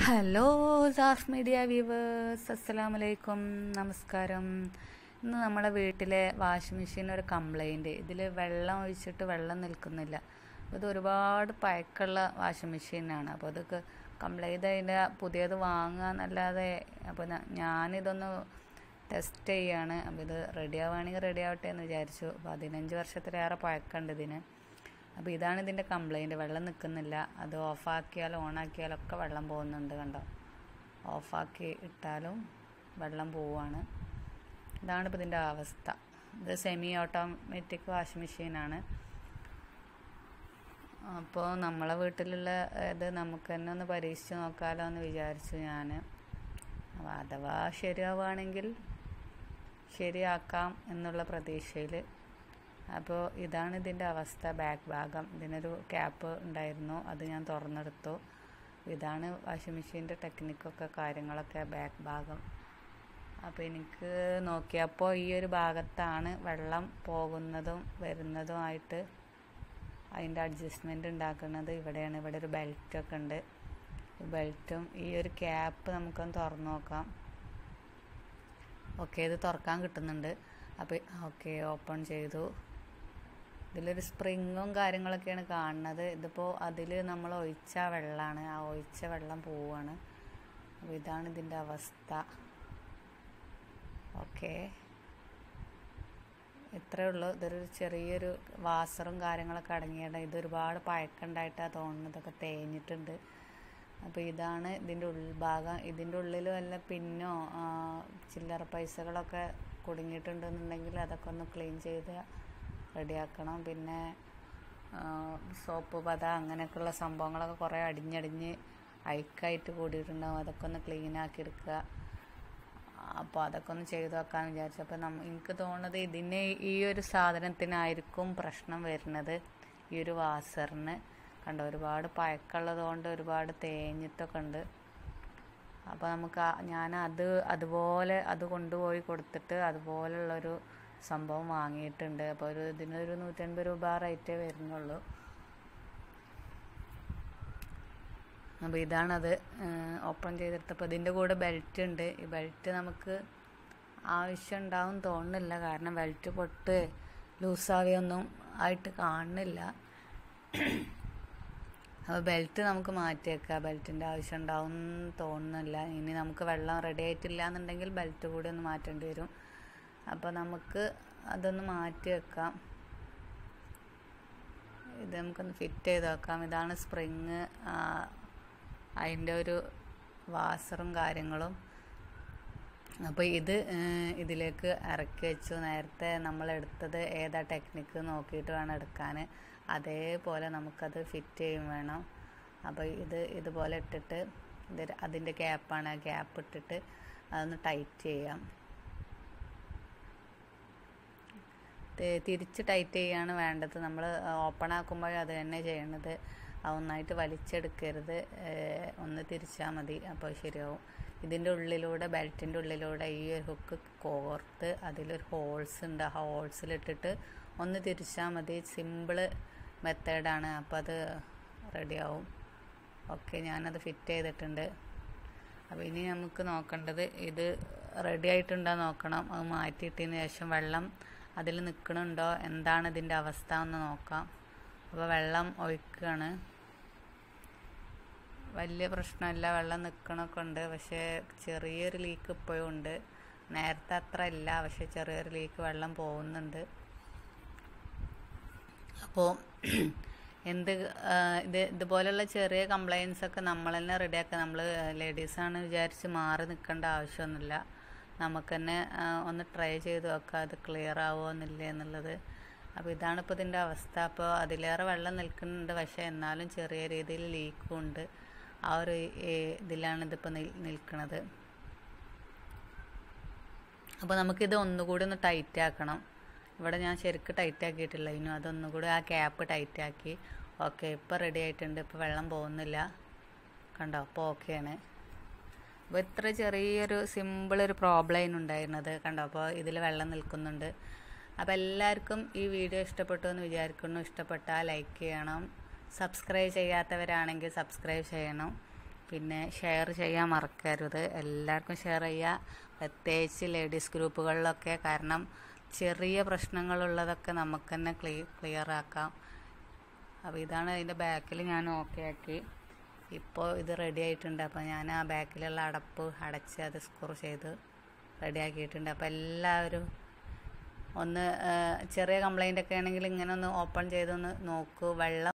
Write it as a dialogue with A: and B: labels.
A: hello SAFF media viewers അസ്സലാമു അലൈക്കും നമസ്കാരം ഇന്ന് നമ്മുടെ വീട്ടിലെ വാഷിംഗ് മെഷീൻ ഒരു കംപ്ലൈൻറ്റ് ഇതിൽ വെള്ളം ഒഴിച്ചിട്ട് വെള്ളം നിൽക്കുന്നില്ല അപ്പോൾ ഇത് ഒരുപാട് പഴക്കമുള്ള വാഷിംഗ് മെഷീനാണ് അപ്പോൾ അതൊക്കെ കംപ്ലൈൻറ്റ് അതിൻ്റെ പുതിയത് വാങ്ങാന്നല്ലാതെ അപ്പോൾ ഞാ- ഞാനിതൊന്ന് ടെസ്റ്റ് ചെയ്യാണ് അപ്പോൾ ഇത് റെഡി ആവുകയാണെങ്കിൽ റെഡി ആവട്ടെ എന്ന് വിചാരിച്ചു പതിനഞ്ച് വർഷത്തിലേറെ പഴക്കമുണ്ട് ഇതിന് അപ്പോൾ ഇതാണ് ഇതിൻ്റെ കംപ്ലൈൻറ്റ് വെള്ളം നിൽക്കുന്നില്ല അത് ഓഫാക്കിയാലും ഓണാക്കിയാലും ഒക്കെ വെള്ളം പോകുന്നുണ്ട് കണ്ടോ ഓഫാക്കി ഇട്ടാലും വെള്ളം പോവുകയാണ് ഇതാണ് ഇപ്പോൾ ഇതിൻ്റെ അവസ്ഥ ഇത് സെമി ഓട്ടോമാറ്റിക് വാഷിംഗ് മെഷീനാണ് അപ്പോൾ നമ്മളെ വീട്ടിലുള്ള ഇത് നമുക്ക് തന്നെ ഒന്ന് പരീക്ഷിച്ച് നോക്കാമല്ലോ എന്ന് വിചാരിച്ചു ഞാൻ അപ്പോൾ അഥവാ ശരിയാവുകയാണെങ്കിൽ ശരിയാക്കാം എന്നുള്ള പ്രതീക്ഷയിൽ അപ്പോൾ ഇതാണ് ഇതിൻ്റെ അവസ്ഥ ബാക്ക് ഭാഗം ഇതിനൊരു ക്യാപ്പ് ഉണ്ടായിരുന്നു അത് ഞാൻ തുറന്നെടുത്തു ഇതാണ് വാഷിംഗ് മെഷീൻ്റെ ടെക്നിക്കൊക്കെ കാര്യങ്ങളൊക്കെ ബാക്ക് ഭാഗം അപ്പോൾ എനിക്ക് നോക്കിയപ്പോൾ ഈ ഒരു ഭാഗത്താണ് വെള്ളം പോകുന്നതും വരുന്നതുമായിട്ട് അതിൻ്റെ അഡ്ജസ്റ്റ്മെൻറ്റ് ഉണ്ടാക്കുന്നത് ഇവിടെയാണ് ഇവിടെ ഒരു ബെൽറ്റൊക്കെ ഉണ്ട് ഈ ബെൽറ്റും ഈ ഒരു ക്യാപ്പ് നമുക്കൊന്ന് തുറന്നു നോക്കാം ഓക്കെ ഇത് തുറക്കാൻ കിട്ടുന്നുണ്ട് അപ്പോൾ ഓക്കെ ഓപ്പൺ ചെയ്തു ഇതിലൊരു സ്പ്രിങ്ങും കാര്യങ്ങളൊക്കെയാണ് കാണുന്നത് ഇതിപ്പോൾ അതിൽ നമ്മൾ ഒഴിച്ച വെള്ളമാണ് ആ ഒഴിച്ച വെള്ളം പോവുകയാണ് അപ്പോൾ ഇതാണ് ഇതിൻ്റെ അവസ്ഥ ഓക്കെ ഇത്രയേ ഉള്ളൂ ഇതൊരു ചെറിയൊരു വാസറും കാര്യങ്ങളൊക്കെ അടങ്ങിയാണ് ഇത് ഒരുപാട് പഴക്കമുണ്ടായിട്ടാണ് തോന്നുന്നത് ഇതൊക്കെ തേഞ്ഞിട്ടുണ്ട് അപ്പോൾ ഇതാണ് ഇതിൻ്റെ ഉൾഭാഗം ഇതിൻ്റെ ഉള്ളിൽ വല്ല പിന്നോ ആ, ചില്ലറ പൈസകളൊക്കെ കുടുങ്ങിയിട്ടുണ്ടെന്നുണ്ടെങ്കിൽ അതൊക്കെ ഒന്ന് ക്ലീൻ ചെയ്ത് റെഡിയാക്കണം പിന്നെ ആ, സോപ്പ് പത അങ്ങനെയൊക്കെയുള്ള സംഭവങ്ങളൊക്കെ കുറേ അടിഞ്ഞടിഞ്ഞ് അഴുക്കായിട്ട് കൂടിയിട്ടുണ്ടാവും അതൊക്കെ ഒന്ന് ക്ലീൻ ആക്കി എടുക്കുക അപ്പോൾ അതൊക്കെ ഒന്ന് ചെയ്തു വെക്കാമെന്ന് വിചാരിച്ചു അപ്പോൾ നമ്മ എനിക്ക് തോന്നുന്നത് ഇതിന് ഈ ഒരു സാധനത്തിനായിരിക്കും പ്രശ്നം വരുന്നത് ഈ ഒരു വാസറിന് കണ്ടോ ഒരുപാട് പഴക്കമുള്ളത് കൊണ്ട് ഒരുപാട് തേഞ്ഞിട്ടൊക്കെ ഉണ്ട് അപ്പോൾ നമുക്ക് ആ- ഞാൻ അത് അതുപോലെ അത് കൊണ്ടുപോയി കൊടുത്തിട്ട് അതുപോലുള്ളൊരു സംഭവം വാങ്ങിയിട്ടുണ്ട് അപ്പോൾ ഒരു ഇതിനൊരു നൂറ്റൻപത് രൂപ റേറ്റേ വരുന്നുള്ളൂ അപ്പോൾ ഇതാണത് ഓപ്പൺ ചെയ്തെടുത്തപ്പോൾ ഇതിൻ്റെ കൂടെ ബെൽറ്റ് ഉണ്ട് ഈ ബെൽറ്റ് നമുക്ക് ആവശ്യം ഉണ്ടാവും തോന്നുന്നില്ല കാരണം ബെൽറ്റ് പൊട്ട് ലൂസാവിയൊന്നും ആയിട്ട് കാണുന്നില്ല അപ്പോൾ ബെൽറ്റ് നമുക്ക് മാറ്റി വെക്കാം ബെൽറ്റിൻ്റെ ആവശ്യം ഉണ്ടാവും എന്ന് തോന്നുന്നില്ല ഇനി നമുക്ക് വെള്ളം റെഡി ആയിട്ടില്ല എന്നുണ്ടെങ്കിൽ ബെൽറ്റ് കൂടി ഒന്ന് മാറ്റേണ്ടി വരും അപ്പോൾ നമുക്ക് അതൊന്ന് മാറ്റി വെക്കാം ഇത് നമുക്കൊന്ന് ഫിറ്റ് ചെയ്ത് വെക്കാം ഇതാണ് സ്പ്രിങ് അതിൻ്റെ ഒരു വാസറും കാര്യങ്ങളും അപ്പോൾ ഇത് ഏഹ്, ഇതിലേക്ക് ഇറക്കി വെച്ചു നേരത്തെ നമ്മൾ എടുത്തത് ഏതാ ടെക്നിക്ക് നോക്കിയിട്ട് വേണം എടുക്കാൻ അതേപോലെ നമുക്കത് ഫിറ്റ് ചെയ്യും വേണം അപ്പോൾ ഇത് ഇതുപോലെ ഇട്ടിട്ട് ഇത് അതിൻ്റെ ക്യാപ്പാണ് ആ ക്യാപ്പ് ഇട്ടിട്ട് അതൊന്ന് ടൈറ്റ് ചെയ്യാം തി- തിരിച്ച് ടൈറ്റ് ചെയ്യാണ് വേണ്ടത് നമ്മൾ ഓപ്പൺ ആക്കുമ്പോൾ അത് തന്നെ ചെയ്യണത് അത് ഒന്നായിട്ട് വലിച്ചെടുക്കരുത് ഏഹ് ഒന്ന് തിരിച്ചാൽ മതി അപ്പോൾ ശരിയാവും ഇതിൻ്റെ ഉള്ളിലൂടെ ബെൽറ്റിൻ്റെ ഉള്ളിലൂടെ ഈ ഒരു ഹുക്ക് കോർത്ത് അതിലൊരു ഹോൾസ് ഉണ്ട് ആ ഹോൾസിലിട്ടിട്ട് ഒന്ന് തിരിച്ചാൽ മതി സിമ്പിള് മെത്തേഡാണ് അപ്പോൾ അത് റെഡിയാവും ഓക്കെ ഞാനത് ഫിറ്റ് ചെയ്തിട്ടുണ്ട് അപ്പോൾ ഇനി നമുക്ക് നോക്കേണ്ടത് ഇത് റെഡി ആയിട്ടുണ്ടോ നോക്കണം അത് മാറ്റിയിട്ടതിന് ശേഷം വെള്ളം അതിൽ നിൽക്കണുണ്ടോ എന്താണ് ഇതിൻ്റെ അവസ്ഥ എന്ന് നോക്കാം അപ്പോൾ വെള്ളം ഒഴിക്കുകയാണ് വലിയ പ്രശ്നമില്ല വെള്ളം നിൽക്കണമൊക്കെ ഉണ്ട് പക്ഷേ ചെറിയൊരു ലീക്ക് ഇപ്പോഴും ഉണ്ട് നേരത്തെ അത്ര ഇല്ല പക്ഷേ ചെറിയൊരു ലീക്ക് വെള്ളം പോകുന്നുണ്ട് അപ്പോൾ എന്ത് ആ, ഇത് ഇതുപോലുള്ള ചെറിയ കംപ്ലയിൻസ് ഒക്കെ നമ്മൾ തന്നെ റെഡിയാക്കുക നമ്മൾ ലേഡീസാണ് വിചാരിച്ച് മാറി നിൽക്കേണ്ട ആവശ്യമൊന്നുമില്ല നമുക്ക് തന്നെ ആ, ഒന്ന് ട്രൈ ചെയ്ത് നോക്കുക അത് ക്ലിയർ ആവുമോ എന്നില്ല എന്നുള്ളത് അപ്പോൾ ഇതാണ് ഇപ്പോൾ ഇതിൻ്റെ അവസ്ഥ അപ്പോൾ അതിലേറെ വെള്ളം നിൽക്കുന്നുണ്ട് പക്ഷേ എന്നാലും ചെറിയ രീതിയിൽ ലീക്കും ഉണ്ട് ആ ഒരു ഏ, ഇതിലാണ് ഇതിപ്പോൾ നിൽ- നിൽക്കുന്നത് അപ്പോൾ നമുക്കിത് ഒന്നുകൂടി ഒന്ന് ടൈറ്റ് ആക്കണം ഇവിടെ ഞാൻ ശരിക്കും ടൈറ്റ് ആക്കിയിട്ടില്ല ഇനി അതൊന്നുകൂടി ആ ക്യാപ്പ് ടൈറ്റ് ആക്കി ഓക്കെ ഇപ്പോൾ റെഡി ആയിട്ടുണ്ട് ഇപ്പോൾ വെള്ളം പോകുന്നില്ല കണ്ടോ അപ്പോൾ ഓക്കെയാണ് അപ്പോൾ ഇത്ര ചെറിയൊരു സിമ്പിൾ ഒരു പ്രോബ്ലം ഉണ്ടായിരുന്നത് കണ്ടോ അപ്പോൾ ഇതിൽ വെള്ളം നിൽക്കുന്നുണ്ട് അപ്പോൾ എല്ലാവർക്കും ഈ വീഡിയോ ഇഷ്ടപ്പെട്ടു എന്ന് വിചാരിക്കുന്നു ഇഷ്ടപ്പെട്ടാൽ ലൈക്ക് ചെയ്യണം സബ്സ്ക്രൈബ് ചെയ്യാത്തവരാണെങ്കിൽ സബ്സ്ക്രൈബ് ചെയ്യണം പിന്നെ ഷെയർ ചെയ്യാൻ മറക്കരുത് എല്ലാവർക്കും ഷെയർ ചെയ്യുക പ്രത്യേകിച്ച് ലേഡീസ് ഗ്രൂപ്പുകളിലൊക്കെ കാരണം ചെറിയ പ്രശ്നങ്ങളുള്ളതൊക്കെ നമുക്ക് തന്നെ ക്ലീ ക്ലിയർ ആക്കാം അപ്പോൾ ഇതാണ് അതിൻ്റെ ബാക്കിൽ ഞാൻ ഓക്കെ ആക്കി ഇപ്പോൾ ഇത് റെഡി ആയിട്ടുണ്ട് അപ്പോൾ ഞാൻ ആ ബാക്കിലുള്ള അടപ്പ് അടച്ച് അത് സ്ക്രൂ ചെയ്ത് റെഡി ആക്കിയിട്ടുണ്ട് അപ്പോൾ എല്ലാവരും ഒന്ന് ആ, ചെറിയ കംപ്ലൈൻ്റ് ഒക്കെ ആണെങ്കിൽ ഇങ്ങനെ ഒന്ന് ഓപ്പൺ ചെയ്തൊന്ന് നോക്കൂ വെള്ളം